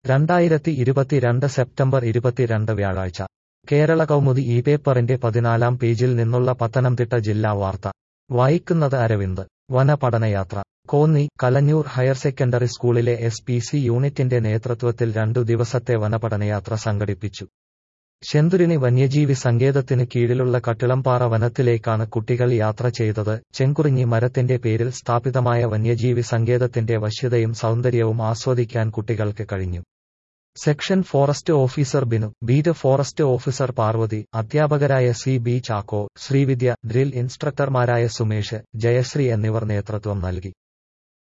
രണ്ടായിരത്തി ഇരുപത്തിരണ്ട് സെപ്റ്റംബർ ഇരുപത്തിരണ്ട് വ്യാഴാഴ്ച കേരള കൗമുദി ഈ പേപ്പറിന്റെ പതിനാലാം പേജിൽ നിന്നുള്ള പത്തനംതിട്ട ജില്ലാ വാർത്ത വായിക്കുന്നത് അരവിന്ദ് വനപഠനയാത്ര കോന്നി കലഞ്ഞൂർ ഹയർ സെക്കൻഡറി സ്കൂളിലെ എസ് പി സി യൂണിറ്റിന്റെ നേതൃത്വത്തിൽ രണ്ടു ദിവസത്തെ വനപഠനയാത്ര സംഘടിപ്പിച്ചു ശെന്തുരിണി വന്യജീവി സങ്കേതത്തിന് കീഴിലുള്ള കട്ടിളംപാറ വനത്തിലേക്കാണ് കുട്ടികൾ യാത്ര ചെയ്തത് ചെങ്കുറിഞ്ഞി മരത്തിന്റെ പേരിൽ സ്ഥാപിതമായ വന്യജീവി സങ്കേതത്തിന്റെ വശ്യതയും സൗന്ദര്യവും ആസ്വദിക്കാൻ കുട്ടികൾക്ക് കഴിഞ്ഞു section forest officer Binu beat forest officer Parvathi അധ്യാപകരായ C B Chacko Sreevidya drill ഇൻസ്ട്രക്ടർമാരായ സുമേഷ് ജയശ്രീ എന്നിവർ നേതൃത്വം നൽകി